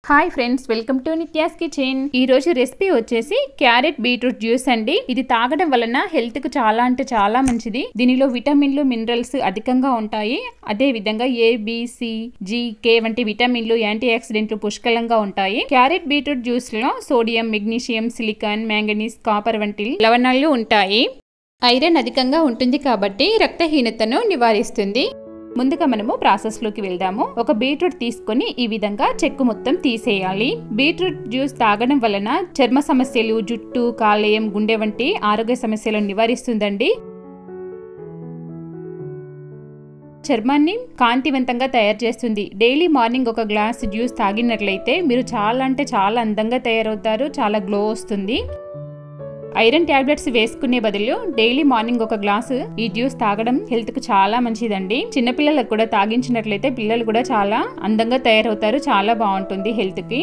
hi friends welcome to Nithya's kitchen ఈ రోజు recipe వచ్చేసి క్యారెట్ బీట్రూట్ జ్యూస్ అండి ఇది తాగడం వలన హెల్త్ కు చాలా అంటే చాలా మంచిది దీనిలో విటమిన్లు మినరల్స్ అధికంగా ఉంటాయి అదే విధంగా A B, C G K వంటి విటమిన్లు యాంటీ ఆక్సిడెంట్లు పుష్కలంగా ఉంటాయి క్యారెట్ బీట్రూట్ జ్యూస్ లో sodium magnesium silicon manganese copper వంటి లవణాలు ఉంటాయి ఐరన్ అధికంగా ఉంటుంది కాబట్టి రక్తహీనతను నివారిస్తుంది ముందుగా మనము ప్రాసెస్లోకి వెళ్దాము ఒక బీట్రూట్ తీసుకొని ఈ విధంగా చెక్కు మొత్తం తీసేయాలి బీట్రూట్ జ్యూస్ తాగడం వలన చర్మ సమస్యలు జుట్టు కాలేయం గుండె వంటి ఆరోగ్య సమస్యలను నివారిస్తుందండి చర్మాన్ని కాంతివంతంగా తయారు చేస్తుంది డైలీ మార్నింగ్ ఒక గ్లాస్ జ్యూస్ తాగినట్లయితే మీరు చాలా అంటే చాలా అందంగా తయారవుతారు చాలా గ్లో వస్తుంది ఐరన్ టాబ్లెట్స్ వేసుకునే బదులు డైలీ మార్నింగ్ ఒక గ్లాసు ఈ జ్యూస్ తాగడం హెల్త్ కు చాలా మంచిదండి చిన్నపిల్లలకు కూడా తాగించినట్లయితే పిల్లలు కూడా చాలా అందంగా తయారవుతారు చాలా బాగుంటుంది హెల్త్ కి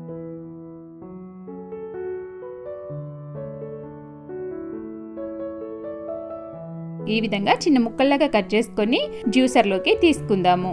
ఈ విధంగా చిన్న ముక్కల్లాగా కట్ చేసుకొని జ్యూసర్లోకి తీసుకుందాము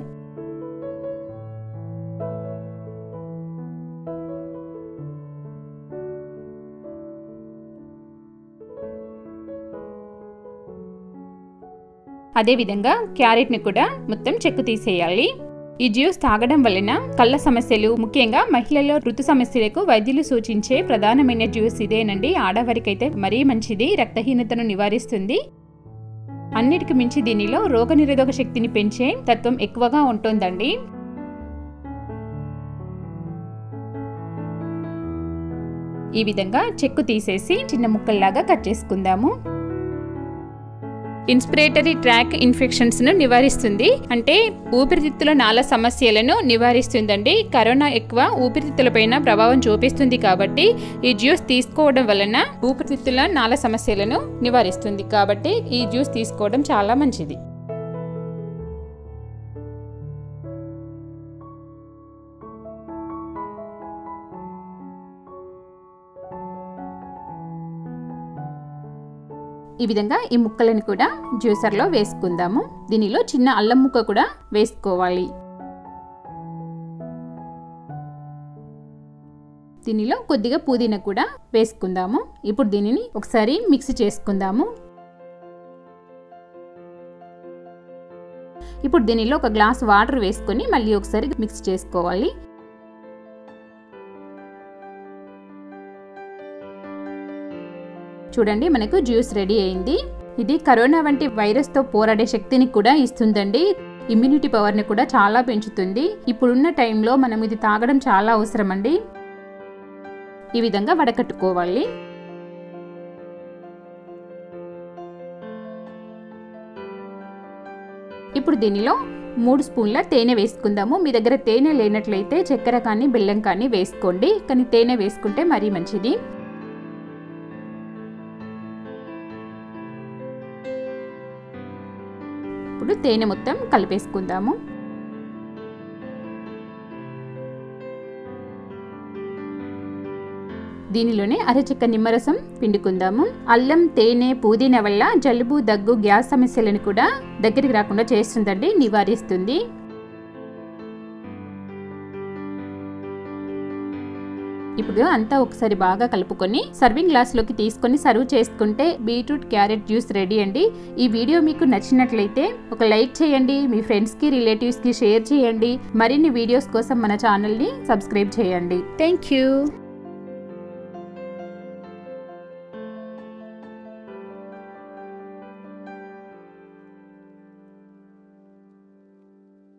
అదేవిధంగా క్యారెట్ని కూడా మొత్తం చెక్కు తీసేయాలి ఈ జ్యూస్ తాగడం వలన కళ్ళ సమస్యలు ముఖ్యంగా మహిళల్లో ఋతు సమస్యలకు వైద్యులు సూచించే ప్రధానమైన జ్యూస్ ఇదేనండి ఆడవారికైతే మరీ మంచిది రక్తహీనతను నివారిస్తుంది అన్నిటికి మించి దీనిలో రోగనిరోధక శక్తిని పెంచే తత్వం ఎక్కువగా ఉంటుందండి ఈ విధంగా చెక్కు తీసేసి చిన్న ముక్కల్లాగా కట్ చేసుకుందాము ఇన్స్పిరేటరీ ట్రాక్ ఇన్ఫెక్షన్స్ ను నివారిస్తుంది అంటే ఊపిరితిత్తుల నాల సమస్యలను నివారిస్తుందండి కరోనా ఎక్కువ ఊపిరితిత్తులపైన ప్రభావం చూపిస్తుంది కాబట్టి ఈ జ్యూస్ తీసుకోవడం వలన ఊపిరితిత్తుల నాల సమస్యలను నివారిస్తుంది కాబట్టి ఈ జ్యూస్ తీసుకోవడం చాలా మంచిది ఈ విధంగా ఈ ముక్కలను కూడా జ్యూసర్లో వేసుకుందాము దీనిలో చిన్న అల్లం ముక్క కూడా వేసుకోవాలి దీనిలో కొద్దిగా పుదీనా కూడా వేసుకుందాము ఇప్పుడు దీనిని ఒకసారి మిక్స్ చేసుకుందాము ఇప్పుడు దీనిలో ఒక గ్లాస్ వాటర్ వేసుకొని మళ్ళీ ఒకసారి మిక్స్ చేసుకోవాలి చూడండి మనకు జ్యూస్ రెడీ అయింది ఇది కరోనా వంటి వైరస్తో పోరాడే శక్తిని కూడా ఇస్తుందండి ఇమ్యూనిటీ పవర్ని కూడా చాలా పెంచుతుంది ఇప్పుడున్న టైంలో మనం ఇది తాగడం చాలా అవసరం అండి ఈ విధంగా వడకట్టుకోవాలి ఇప్పుడు దీనిలో మూడు స్పూన్ల తేనె వేసుకుందాము మీ దగ్గర తేనె లేనట్లయితే చక్కెర కానీ బెల్లం కానీ వేసుకోండి కానీ తేనె వేసుకుంటే మరీ మంచిది ఇప్పుడు తేనె మొత్తం కలిపేసుకుందాము దీనిలోనే అరచిక్క నిమ్మరసం పిండుకుందాము అల్లం తేనె పుదీనా వల్ల జలుబు దగ్గు గ్యాస్ సమస్యలను కూడా దగ్గరికి రాకుండా చేస్తుందండి నివారిస్తుంది ఇప్పుడు అంతా ఒకసారి బాగా కలుపుకొని సర్వింగ్ గ్లాస్లోకి తీసుకొని సర్వ్ చేసుకుంటే బీట్రూట్ క్యారెట్ జ్యూస్ రెడీ అండి ఈ వీడియో మీకు నచ్చినట్లయితే ఒక లైక్ చేయండి మీ ఫ్రెండ్స్కి రిలేటివ్స్కి షేర్ చేయండి మరిన్ని వీడియోస్ కోసం మన ఛానల్ని సబ్స్క్రైబ్ చేయండి థ్యాంక్ యూ